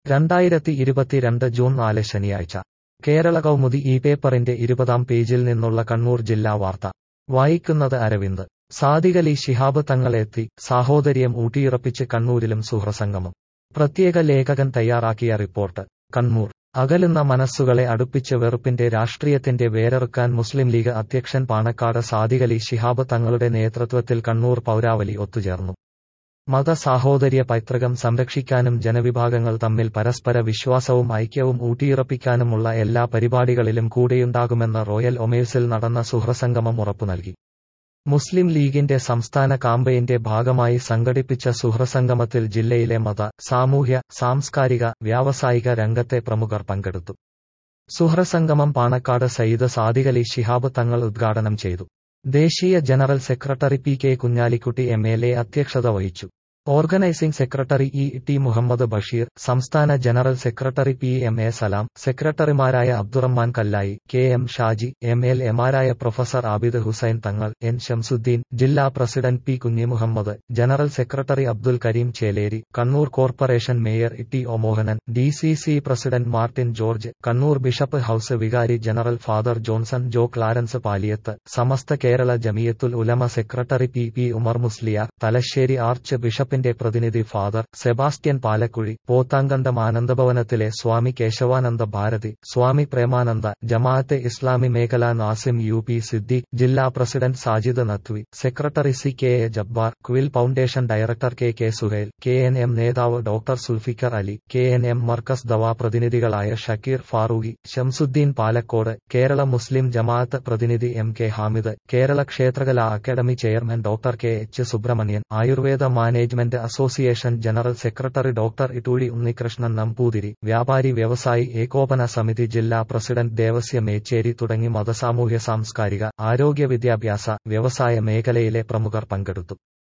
രണ്ടായിരത്തി ഇരുപത്തിരണ്ട് ജൂൺ നാല് ശനിയാഴ്ച കേരള കൗമുദി ഈ പേപ്പറിന്റെ ഇരുപതാം പേജിൽ നിന്നുള്ള കണ്ണൂർ ജില്ലാ വാർത്ത വായിക്കുന്നത് അരവിന്ദ് സാദികലി ശിഹാബ് തങ്ങളെത്തി സാഹോദര്യം ഊട്ടിയുറപ്പിച്ച് കണ്ണൂരിലും സുഹ്രസംഗമം പ്രത്യേക ലേഖകൻ തയ്യാറാക്കിയ റിപ്പോർട്ട് കണ്ണൂർ അകലുന്ന മനസ്സുകളെ അടുപ്പിച്ച് വെറുപ്പിന്റെ രാഷ്ട്രീയത്തിന്റെ വേരറുക്കാൻ മുസ്ലിം ലീഗ് അധ്യക്ഷൻ പാണക്കാട് സാദികലി ശിഹാബ് തങ്ങളുടെ നേതൃത്വത്തിൽ കണ്ണൂർ പൗരാവലി ഒത്തുചേർന്നു മത സാഹോദര്യ പൈതൃകം സംരക്ഷിക്കാനും ജനവിഭാഗങ്ങൾ തമ്മിൽ പരസ്പര വിശ്വാസവും ഐക്യവും ഊട്ടിയുറപ്പിക്കാനുമുള്ള എല്ലാ പരിപാടികളിലും കൂടെയുണ്ടാകുമെന്ന് റോയൽ ഒമേഴ്സിൽ നടന്ന സുഹ്രസംഗമം ഉറപ്പു നൽകി മുസ്ലിം ലീഗിന്റെ സംസ്ഥാന കാമ്പയിന്റെ ഭാഗമായി സംഘടിപ്പിച്ച സുഹ്രസംഗമത്തിൽ ജില്ലയിലെ മത സാമൂഹ്യ സാംസ്കാരിക വ്യാവസായിക രംഗത്തെ പ്രമുഖർ പങ്കെടുത്തു സുഹ്രസംഗമം പാണക്കാട് സയ്യിദ് സാദിഖലി ശിഹാബ് തങ്ങൾ ഉദ്ഘാടനം ചെയ്തു ദേശീയ general secretary P K Kunhalikutty M L A അധ്യക്ഷത വഹിച്ചു organising secretary E T Muhammad Basheer സംസ്ഥാന general secretary P M A Salam സെക്രട്ടറിമാരായ Abdurahman Kallayi K M Shaji M L എമാരായ പ്രൊഫസർ ആബിദ് ഹുസൈൻ തങ്ങൾ എൻ ഷംസുദ്ദീൻ ജില്ലാ president P Kunhi Muhammad general secretary Abdul Karim Chelery Kannur corporation mayor T O Mohanan D C C president Martin George Kannur bishop house വികാരി general father Johnson Jo Clarence Paliyath Samastha Kerala Jamiyyathul Ulama secretary P P Umar Musliyar Thalassery ആർച്ച് ബിഷപ്പിന്റെ പ്രതിനിധി father Sebastian Palakuzhi Pothankandam ആനന്ദഭവനത്തിലെ സ്വാമി കേശവാനന്ദ ഭാരതി സ്വാമി പ്രേമാനന്ദ ജമാഅത്തെ ഇസ്ലാമി മേഖല നാസിം യു പി സിദ്ദീഖ് ജില്ലാ president Sajid Nadvi secretary C K A Jabbar Quill foundation director K K Suhail K N M നേതാവ് doctor Sulfikar Ali K N M Markaz Dawa പ്രതിനിധികളായ ഷക്കീർ ഫാറൂഖി ഷംസുദ്ദീൻ പാലക്കോട് കേരള മുസ്ലിം ജമാഅത്ത് പ്രതിനിധി M K Hamid Kerala Kshetrakala academy chairman doctor K H Subrahmanian Ayurveda management association general secretary doctor Ittoozhi Unnikrishnan Namboothiri വ്യാപാരി വ്യവസായി ഏകോപന സമിതി ജില്ലാ president Devasya Mecheri തുടങ്ങി മതസാമൂഹ്യ സാംസ്കാരിക ആരോഗ്യ വിദ്യാഭ്യാസ വ്യവസായ മേഖലയിലെ പ്രമുഖർ പങ്കെടുത്തു